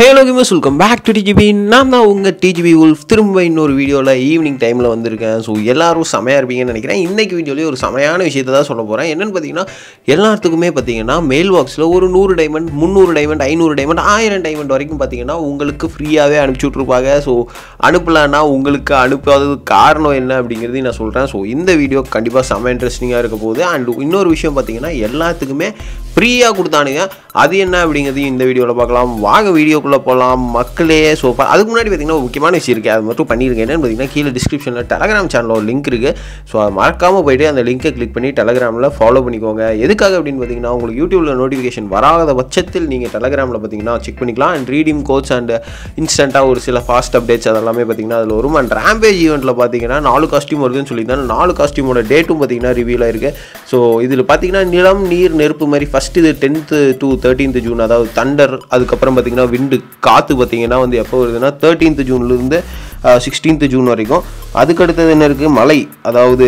hello கிமஸ் welcome back to DGP நான் தான் உங்கள் டிஜிபி உல்ஃப் திரும்ப இன்னொரு வீடியோவில் ஈவினிங் டைமில் வந்திருக்கேன் ஸோ எல்லாரும் செமையாக இருப்பீங்கன்னு நினைக்கிறேன் இன்றைக்கி வீடியோலேயே ஒரு செமையான விஷயத்தை தான் சொல்ல போகிறேன் என்னென்னு பார்த்தீங்கன்னா எல்லாத்துக்குமே பார்த்தீங்கன்னா மெயில் பாக்ஸில் ஒரு நூறு டைமண்ட் முந்நூறு டைமண்ட் ஐநூறு டைமண்ட் ஆயிரம் டைமண்ட் வரைக்கும் பார்த்தீங்கன்னா உங்களுக்கு ஃப்ரீயாகவே அனுப்பிச்சி விட்ருப்பாங்க ஸோ அனுப்பலான்னா உங்களுக்கு அனுப்பாதது காரணம் என்ன அப்படிங்கிறதையும் நான் சொல்கிறேன் ஸோ இந்த வீடியோ கண்டிப்பாக செம்ம இன்ட்ரெஸ்டிங்காக இருக்க போகுது அண்ட் இன்னொரு விஷயம் பார்த்தீங்கன்னா எல்லாத்துக்குமே ஃப்ரீயாக கொடுத்தானுங்க அது என்ன அப்படிங்கிறதையும் இந்த வீடியோவில் பார்க்கலாம் வாங்க வீடியோக்குள்ளே போகலாம் மக்களே ஸோ அதுக்கு முன்னாடி பார்த்தீங்கன்னா ஒரு முக்கியமான விஷயம் இருக்குது அது மட்டும் பண்ணியிருக்கேன் என்னன்னு பார்த்தீங்கன்னா கீழே டிஸ்கிரிப்ஷனில் டெலகிராம் சேனலில் ஒரு லிங்க் இருக்குது ஸோ அதை மறக்காமல் போயிட்டு அந்த லிங்கை கிளிக் பண்ணி டெலகிராமில் ஃபாலோ பண்ணிக்கோங்க எதுக்காக அப்படின்னு பார்த்தீங்கன்னா உங்களுக்கு யூடியூப்பில் நோட்டிஃபிகேஷன் வராத பட்சத்தில் நீங்கள் டெலகிராமில் பார்த்தீங்கன்னா செக் பண்ணிக்கலாம் அண்ட் ரீடிங் கோச் அண்ட் இன்ஸ்டண்ட்டாக ஒரு சில ஃபாஸ்ட் அப்டேட்ஸ் அதெல்லாமே பார்த்தீங்கன்னா அதில் வரும் அண்ட் ரேம்பேஜ் ஈவெண்ட்டில் பார்த்தீங்கன்னா நாலு காஸ்டியூம் வருதுன்னு சொல்லியிருந்தாங்க நாலு காஸ்டியூமோட டேட்டும் பார்த்தீங்கன்னா ரிவியூவில் இருக்குது ஸோ இதில் பார்த்தீங்கன்னா நிலம் நீர் நெருப்பு மாதிரி ஃபஸ்ட் இது டென்த்து டு தேர்ட்டீன்த் ஜூன் அதாவது தண்டர் அதுக்கப்புறம் பார்த்தீங்கன்னா விண்டு காற்று பார்த்தீங்கன்னா வந்து எப்போ வருதுன்னா தேர்ட்டீன்த் ஜூன்லேருந்து சிக்ஸ்டீன்த் ஜூன் வரைக்கும் அதுக்கடுத்தது என்ன இருக்குது மழை அதாவது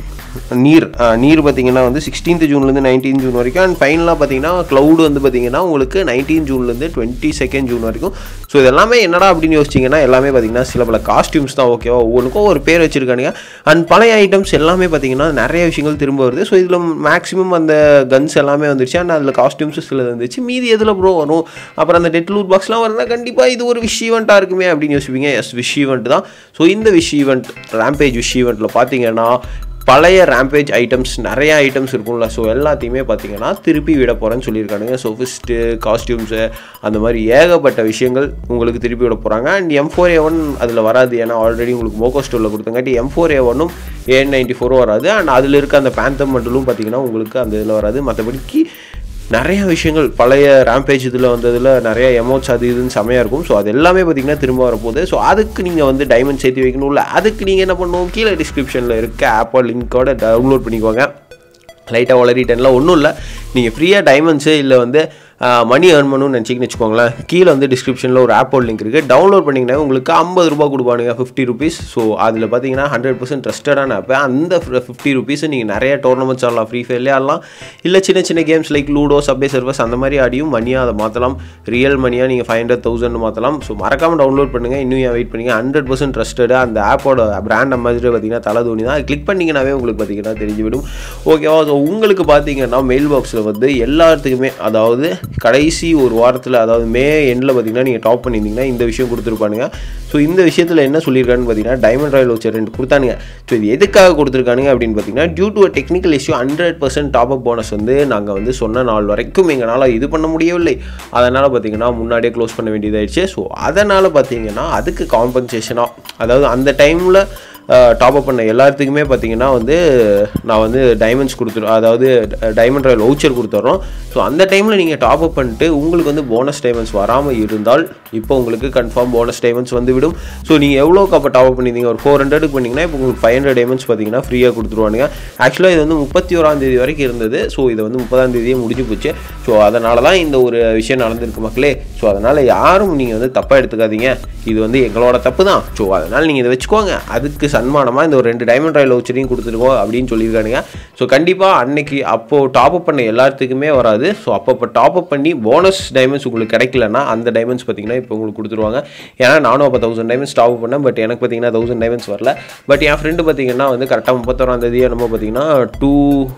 நீர் அஹ், நீர் பார்த்தீங்கன்னா வந்து சிக்ஸ்டீன்த் ஜூன்லேருந்து நைன்டீன் ஜூன் வரைக்கும் அண்ட் ஃபைனலாக பார்த்தீங்கன்னா க்ளவுடு வந்து பார்த்தீங்கன்னா உங்களுக்கு நைன்டீன் ஜூன்லேருந்து டுவெண்ட்டி செகண்ட் ஜூன் வரைக்கும் ஸோ இது எல்லாமே என்னடா அப்படின்னு யோசிச்சிங்கன்னா எல்லாமே பார்த்தீங்கன்னா சில பல காஸ்டியூம்ஸ் தான் ஓகேவா ஒவ்வொன்றுக்கும் ஒரு பேர் வச்சிருக்கானுங்க அண்ட் பழைய ஐட்டம்ஸ் எல்லாமே பார்த்தீங்கன்னா நிறைய விஷயங்கள் திரும்ப வருது ஸோ இதில் மேக்ஸிமம் அந்த கன்ஸ் எல்லாமே வந்துருச்சு அண்ட் அதில் காஸ்டியூம்ஸும் சில வந்துச்சு மீதி எதில் ப்ரோ வரும் அப்புறம் அந்த டெட் லூட் பாக்ஸ்லாம் வருதுன்னா கண்டிப்பாக இது ஒரு விஷ் ஈவெண்ட்டாக இருக்குமே அப்படின்னு யோசிப்பீங்க எஸ் விஷ் ஈவெண்ட் தான் ஸோ இந்த விஷ் ஈவெண்ட் ரேம்பேஜ் விஷ் ஈவெண்ட்டில் பார்த்தீங்கன்னா பழைய ரேம்பேஜ் ஐட்டம்ஸ் நிறைய ஐட்டம்ஸ் இருக்கும்ல ஸோ எல்லாத்தையுமே பார்த்தீங்கன்னா திருப்பி விட போகிறேன்னு சொல்லியிருக்கானுங்க ஸோ ஃபிஸ்ட்டு காஸ்டியூம்ஸு அந்த மாதிரி ஏகப்பட்ட விஷயங்கள் உங்களுக்கு திருப்பி விட போகிறாங்க and M four A one அதில் வராது ஏன்னா ஆல்ரெடி உங்களுக்கு மோகோ ஸ்டோரில் கொடுத்தங்காட்டி எம் ஃபோர் ஏ ஒன்னும் ஏன் நைன்ட்டி ஃபோரும் வராது அண்ட் அதில் இருக்க அந்த பேந்தம் மண்டலும் பார்த்தீங்கன்னா உங்களுக்கு அந்த இதில் வராது மற்றபடிக்கு நிறைய விஷயங்கள் பழைய ரேம்பேஜ் இதில் வந்ததில் நிறைய எமோட்ஸ் அது இதுன்னு செமையாக இருக்கும் ஸோ அது எல்லாமே பார்த்தீங்கன்னா திரும்ப வரப்போகுது ஸோ அதுக்கு நீங்கள் வந்து டைமண்ட் சேர்த்து வைக்கணும்ல அதுக்கு நீங்கள் என்ன பண்ணணும் கீழே டிஸ்கிரிப்ஷனில் இருக்க ஆப்போ லிங்கோட டவுன்லோட் பண்ணிக்கோங்க லைட்டாக வளரிட்டேன்லாம் ஒன்றும் இல்லை நீங்கள் ஃப்ரீயாக டைமண்ட்ஸு இல்லை வந்து மணி ஏர்ன் பண்ணணும்னு நினச்சிங்கன்னு வச்சுக்கோங்களேன் கீழே வந்து டிஸ்கிரிப்ஷனில் ஒரு ஆப்போட லிங்க் இருக்குது டவுன்லோட் பண்ணிங்கன்னா உங்களுக்கு ஐம்பது ரூபா கொடுப்பானுங்க ஃபிஃப்டி ருபீஸ் ஸோ அதில் பார்த்தீங்கன்னா ஹண்ட்ரட் பர்சன்ட் ட்ரஸ்டடான ஆப் அந்த ஃபிஃப்டி ருபீஸை நீங்கள் நிறைய டோர்னமெண்ட்ஸ் ஆடலாம் ஃப்ரீ ஃபயர்லேயே ஆடலாம் இல்லை சின்ன சின்ன games like ludo subway surfers அந்த மாதிரி ஆடியும் மணியாக அதை மாற்றலாம் ரியல் மணியாக நீங்கள் ஃபைவ் ஹண்ட்ரட் தௌசண்ட் மாற்றலாம் ஸோ மறக்காமல் டவுன்லோட் பண்ணுங்கள் இன்னும் ஏன் வெயிட் பண்ணுங்க ஹண்ட்ரட் பர்சன்ட் ட்ரஸ்டடு அந்த ஆப்போட பிராண்ட் அம்பாசிடர் பார்த்தீங்கன்னா தலை தோனி தான் கிளிக் பண்ணிங்கனாவே உங்களுக்கு பார்த்தீங்கன்னா தெரிஞ்சுவிடும் ஓகேவா ஸோ உங்களுக்கு பார்த்தீங்கன்னா மெயில் பாக்ஸில் வந்து எல்லாத்துக்குமே அதாவது கடைசி ஒரு வாரத்தில் அதாவது மே எண்டில் பார்த்தீங்கன்னா நீங்கள் டாப் பண்ணியிருந்தீங்கன்னா இந்த விஷயம் கொடுத்துருப்பானுங்க ஸோ இந்த விஷயத்தில் என்ன சொல்லியிருக்கான்னு பார்த்தீங்கன்னா டைமண்ட் ராயல் வச்சர் ரெண்டு கொடுத்தானுங்க ஸோ இது எதுக்காக கொடுத்துருக்கானுங்க அப்படின்னு பார்த்தீங்கன்னா due to technical issue hundred percent top up bonus வந்து நாங்கள் வந்து சொன்ன நாள் வரைக்கும் எங்களால் இது பண்ண முடியவில்லை அதனால் பார்த்தீங்கன்னா முன்னாடியே க்ளோஸ் பண்ண வேண்டியதாயிடுச்சு ஸோ அதனால் பார்த்தீங்கன்னா அதுக்கு காம்பன்சேஷனாக அதாவது அந்த டைமில் டாப் அப் பண்ண எல்லாத்துக்குமே பார்த்தீங்கன்னா வந்து நான் வந்து டைமண்ட்ஸ் கொடுத்துருவோம் அதாவது டைமண்ட் ராயல் வவுச்சர் கொடுத்துட்றோம் ஸோ அந்த டைமில் நீங்கள் டாப் அப் பண்ணிட்டு உங்களுக்கு வந்து போனஸ் டைமண்ட்ஸ் வராமல் இருந்தால் இப்போ உங்களுக்கு கன்ஃபார்ம் போனஸ் டைமண்ட்ஸ் வந்து விடும் ஸோ நீங்கள் எவ்வளோக்கு அப்போ டாப் அப் பண்ணியிருந்தீங்க ஒரு ஃபோர் ஹண்ட்ரடுக்கு பண்ணிங்கன்னா இப்போ உங்களுக்கு ஃபைவ் ஹண்ட்ரட் டைமண்ட்ஸ் பார்த்தீங்கன்னா ஃப்ரீயாக கொடுத்துருவானுங்க ஆக்சுவலாக இது வந்து முப்பத்தி ஓராம் தேதி வரைக்கும் இருந்தது ஸோ இது வந்து முப்பதாம் தேதியே முடிஞ்சு போச்சு ஸோ அதனால தான் இந்த ஒரு விஷயம் நடந்திருக்கு மக்களே ஸோ அதனால் யாரும் நீங்கள் வந்து தப்பாக எடுத்துக்காதீங்க இது வந்து எங்களோட தப்பு தான் ஸோ அதனால் நீங்கள் இதை வச்சுக்கோங்க அதுக்கு சன்மானமாக இந்த ஒரு ரெண்டு டைமண்ட் ராயல் வச்சரையும் கொடுத்துருக்கோம் அப்படின்னு சொல்லியிருக்கானுங்க ஸோ கண்டிப்பாக அன்னைக்கு அப்போது டாப் அப் பண்ண எல்லாத்துக்குமே வராது ஸோ அப்போ டாப் அப் பண்ணி போனஸ் டைமண்ட்ஸ் உங்களுக்கு கிடைக்கலன்னா அந்த டைமண்ட்ஸ் பார்த்தீங்கன்னா இப்போ உங்களுக்கு கொடுத்துருவாங்க ஏன்னா நானும் அப்போ தௌசண்ட் டைமண்ட்ஸ் டாப் பண்ணேன் பட் எனக்கு பார்த்தீங்கன்னா தௌசண்ட் டைமண்ட்ஸ் வரல பட் என் ஃப்ரெண்டு பார்த்தீங்கன்னா வந்து கரெக்டாக முப்பத்தோராம் தேதி நம்ம பார்த்தீங்கன்னா டூ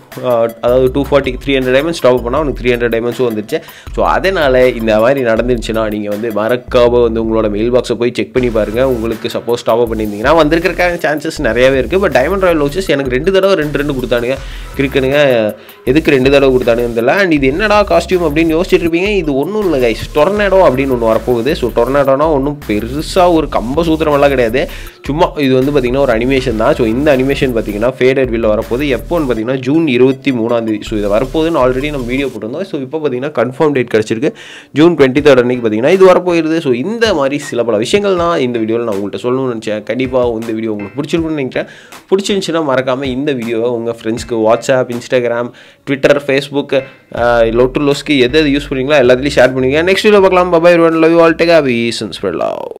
அதாவது two forty three hundred diamonds top பண்ணால் அவனுக்கு த்ரீ ஹண்ட்ரட் டைமண்ட்ஸும் வந்துருச்சு ஸோ அதனால் இந்த மாதிரி நடந்துருச்சுன்னா நீங்கள் வந்து மறக்காம வந்து உங்களோட மெயில் பாக்ஸை போய் செக் பண்ணி பாருங்கள் உங்களுக்கு சப்போஸ் டாப் பண்ணியிருந்தீங்கன்னா வந்திருக்கிறக்கான சான்சஸ் நிறையவே இருக்குது பட் டைமண்ட் ராயல் வச்சஸ் எனக்கு ரெண்டு தடவை ரெண்டு ரெண்டு கொடுத்தானுங்க கிரிக்கனுங்க எதுக்கு ரெண்டு தடவை கொடுத்தானுங்க தெரியல அண்ட் இது என்னடா காஸ்டியூம் அப்படின்னு யோசிச்சுட்டு இருப்பீங்க இது ஒன்றும் இல்லை கைஸ் டொர்னேடோ அப்படின்னு ஒன்று வரப்போகுது ஸோ டொர்னேடோனா ஒன்றும் பெருசாக ஒரு கம்ப சூத்திரமெல்லாம் கிடையாது சும்மா இது வந்து பார்த்திங்கன்னா ஒரு அனிமேஷன் தான் ஸோ இந்த அனிமேஷன் பார்த்தீங்கன்னா ஃபேடட் வில்ல வரப்போகுது எப்போன்னு பார்த்தீங்கன்னா ஜூன் இருபத்தி மூணாம் தேதி ஸோ இது வரப்போகுதுன்னு ஆல்ரெடி நம்ம வீடியோ போட்டிருந்தோம் ஸோ இப்போ பார்த்தீங்கன்னா கன்ஃபார்ம் டேட் கிடச்சிருக்கு ஜூன் டுவெண்ட்டி தேர்ட் அன்னைக்கு பார்த்தீங்கன்னா இது வரப்போயிருது ஸோ இந்த மாதிரி சில பல விஷயங்கள் தான் இந்த வீடியோவில் நான் உங்கள்கிட்ட சொல்லணும்னு நினச்சேன் கண்டிப்பாக இந்த வீடியோ உங்களுக்கு பிடிச்சிருக்குன்னு நினைக்கிறேன் பிடிச்சிருந்துச்சுன்னா மறக்காமல் இந்த வீடியோவை உங்கள் ஃப்ரெண்ட்ஸ்க்கு வாட்ஸ்அப் இன்ஸ்டாகிராம் ட்விட்டர் ஃபேஸ்புக் லொட்டு லோஸ்க்கு எது எது யூஸ் பண்ணுறீங்களோ எல்லாத்துலேயும் ஷேர் பண்ணுவீங்க நெக்ஸ்ட் வீடியோ பார்க்கலாம் bye bye love you all take have ஈசன் ஸ்ப்ரெட் லவ்